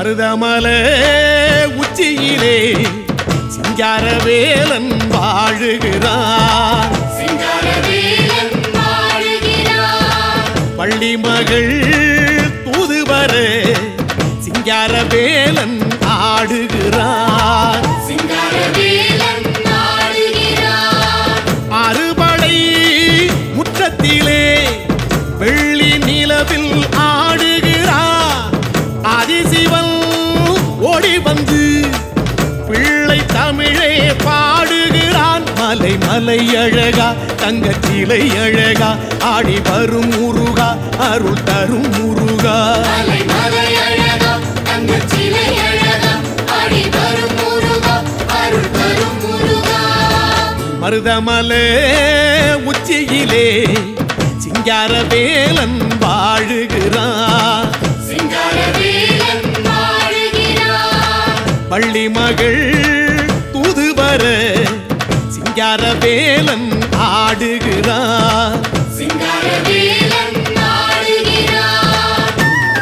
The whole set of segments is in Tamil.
மருதமல உச்சியிலே சிங்காரவேலன் வாழுகிறான் சிங்காரவேலன் வாழுகிறான் பள்ளி மகள் தூதுவர சிங்காரவேலன் ஆடுகிறான் சிங்காரவேலன் ஆடுகிறான் அறுபடை முற்றத்திலே வெள்ளி நிலவில் ஆடுகிறான் அதிசிவன் ஓடி வந்து பிள்ளை தமிழே பாடுகிறான் மலை மலை அழகா தங்கச்சிலை அழகா ஆடி வரும் முருகா அருள் தரும் முருகா மலை மலை அழகா தங்கச் சிலை அழகா ஆடி வரும் முருகா அருள் தரும் முருகா மருதமலே உச்சியிலே சிங்காரவேலன் வாழுகிறான் சிங்காரவேலன் வாழுகிறான் பள்ளி மகள் தூதுவர சிங்காரவேலன் ஆடுகிறான் சிங்காரவேலன் ஆடுகிறான்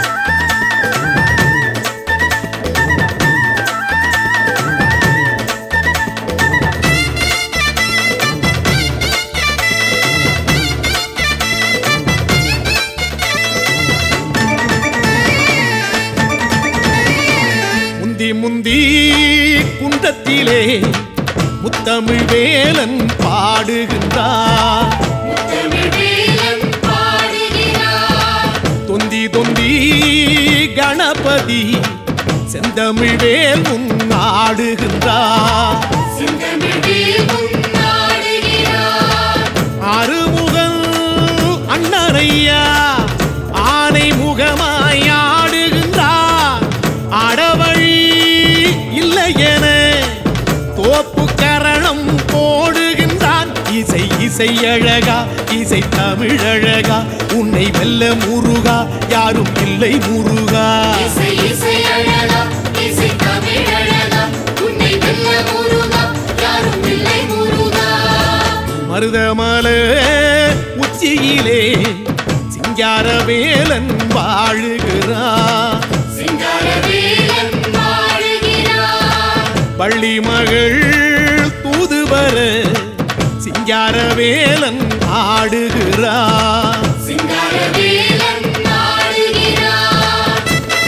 முந்தி முந்தி குன்றத்திலே முத்தமிழ் வேலன் பாடுகின்றான் முத்தமிழ்வேலன் பாடுகிறான் தொந்தி தொந்தி கணபதி செந்தமிழ் வேல் முன் ஆடுகின்றான் சிந்தமிழ்வேலும் ஆடுகிறான் அறுமுகன் அண்ணனையா ஆனை முகமாய் ஆடுகின்றான் அடவழி இல்லை என தோப்பு கரணம் போடுகின்றான் இசை இசை அழகா இசை தமிழழகா உன்னை வெல்ல முருகா யாரும் இல்லை முருகா இசை இசை அழகா இசை தமிழ் அழகா உன்னை வெல்ல முருகா யாரும் இல்லை முருகா மருதமல உச்சியிலே சிங்காரவேலன் வாழுகிறான் சிங்காரவேலன் வாழுகிறான் பள்ளி மகள் தூதுவர சிங்காரவேலன் ஆடுகிறான் சிங்காரவேலன் ஆடுகிறான்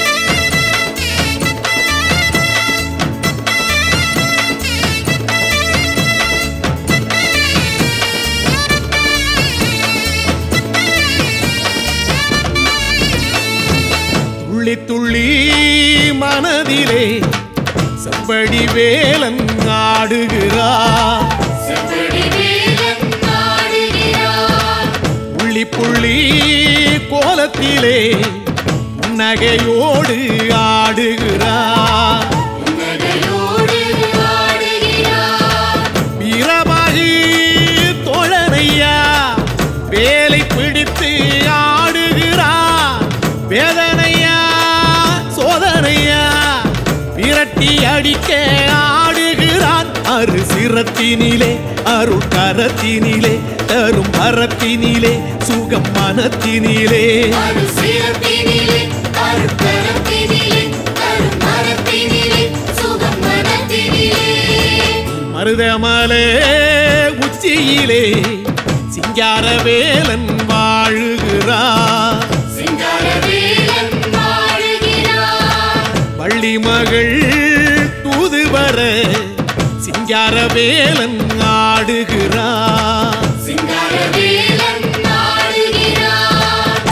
துள்ளி துள்ளி மனதிலே செவ்வடி வேலன் ஆடுகிறான் செவ்வடிவேலன் ஆடுகிறான் புள்ளி புள்ளி கோலத்திலே புன்னகையோடு ஆடுகிறான் புன்னகையோடு ஆடுகிறான் வீரமாகி தோழனையா வேலை பிடித்து ஆடுகிறான் வேதனையா சோதனையா விரட்டி அடிக்க ஆடுகிறான் அரு சிரத்தினிலே அருள் கரத்தினிலே தரும் மரத்தினிலே சுகம் மனத்தினிலே அரு சிரத்தினிலே அரு கரத்தினிலே அரு மரத்தினிலே சுகம் மனத்தினிலே மருதமலே உச்சியிலே சிங்காரவேலன் வாழுகிறான் சிங்காரவேலன் வாழுகிறான் பள்ளி மகள் தூதுவர சிங்காரவேலன் ஆடுகிறான் சிங்காரவேலன் ஆடுகிறான்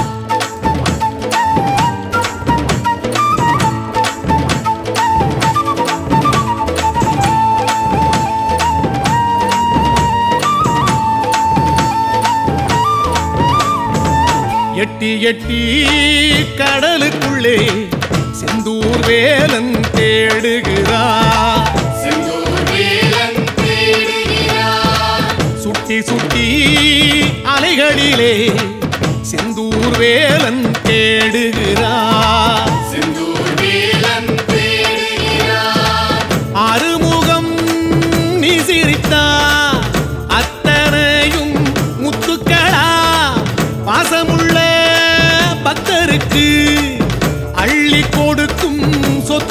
எட்டி எட்டி கடலுக்குள்ளே செந்தூர் வேலன் தேடுகிறான் செந்தூர் வேலன் தேடுகிறான் சுட்டி சுட்டி அலைகளிலே செந்தூர் வேலன் தேடுகிறான் செந்தூர் வேலன் தேடுகிறான் அறுமுகம் நீ சிரித்தா அத்தனையும் முத்துக்களா பாசமுள்ள பக்தருக்கு அள்ளி கொடுக்கும் சொத்து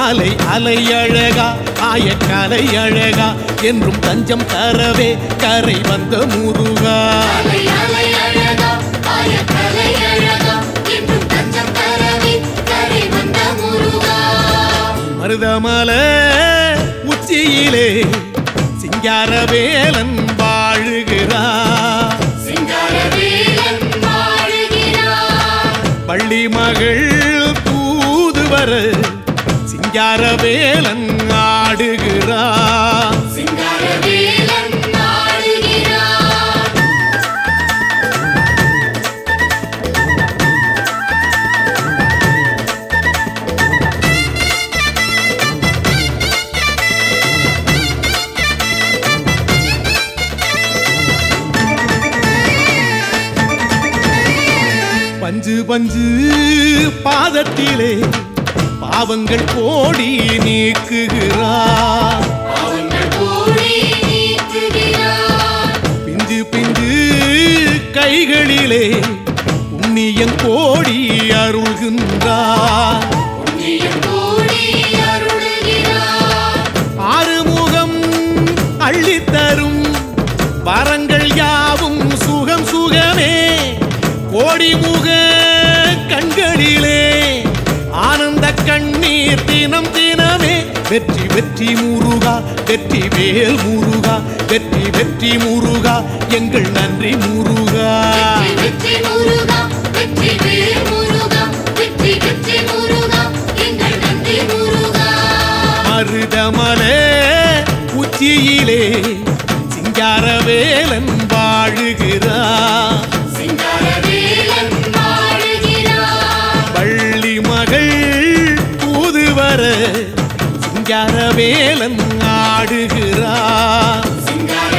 அலை அலை அழகா ஆயக்கலை அழகா என்றும் தஞ்சம் தரவே கரை வந்த முருகா அலை அலை அழகா ஆயக்கலை அழகா என்றும் தஞ்சம் தரவே கரை வந்த முருகா மருதமல உச்சியிலே சிங்காரவேலன் வாழுகிறார் சிங்காரவேலன் வாழுகிறார் பள்ளி மகள் தூதுவர சிங்காரவேலன் ஆடுகிறார் சிங்காரவேலன் ஆடுகிறார் பஞ்சு பஞ்சு பாதத்திலே பாவங்கள் கோடி நீக்குகிறார் அவங்கள் கூடி நீக்குகிறார் பிஞ்சு பிஞ்சு கைகளிலே புண்ணியம் கோடி அருள்கின்றார் புண்ணியம் கூடி அருளுகிறார் ஆறுமுகம் அள்ளித்தரும் வரங்கள் யாவும் சுகம் சுகமே கோடிமுக கண்களிலே ஆனந்த கண்ணீர் தினம் தினமே வெற்றி வெற்றி முருகா வெற்றி வேல் முருகா வெற்றி வெற்றி முருகா எங்கள் நன்றி முருகா வெற்றி முருகா வெற்றி வேல் முருகா வெற்றி வெற்றி முருகா எங்கள் நன்றி முருகா மருதமலே உச்சியிலே சிங்காரவேலன் வாழுகிறார் சிங்காரவேலன் வாழுகிறார் பள்ளி மகள் தூதுவர சிங்காரவேலன் ஆடுகிறார் சிங்கார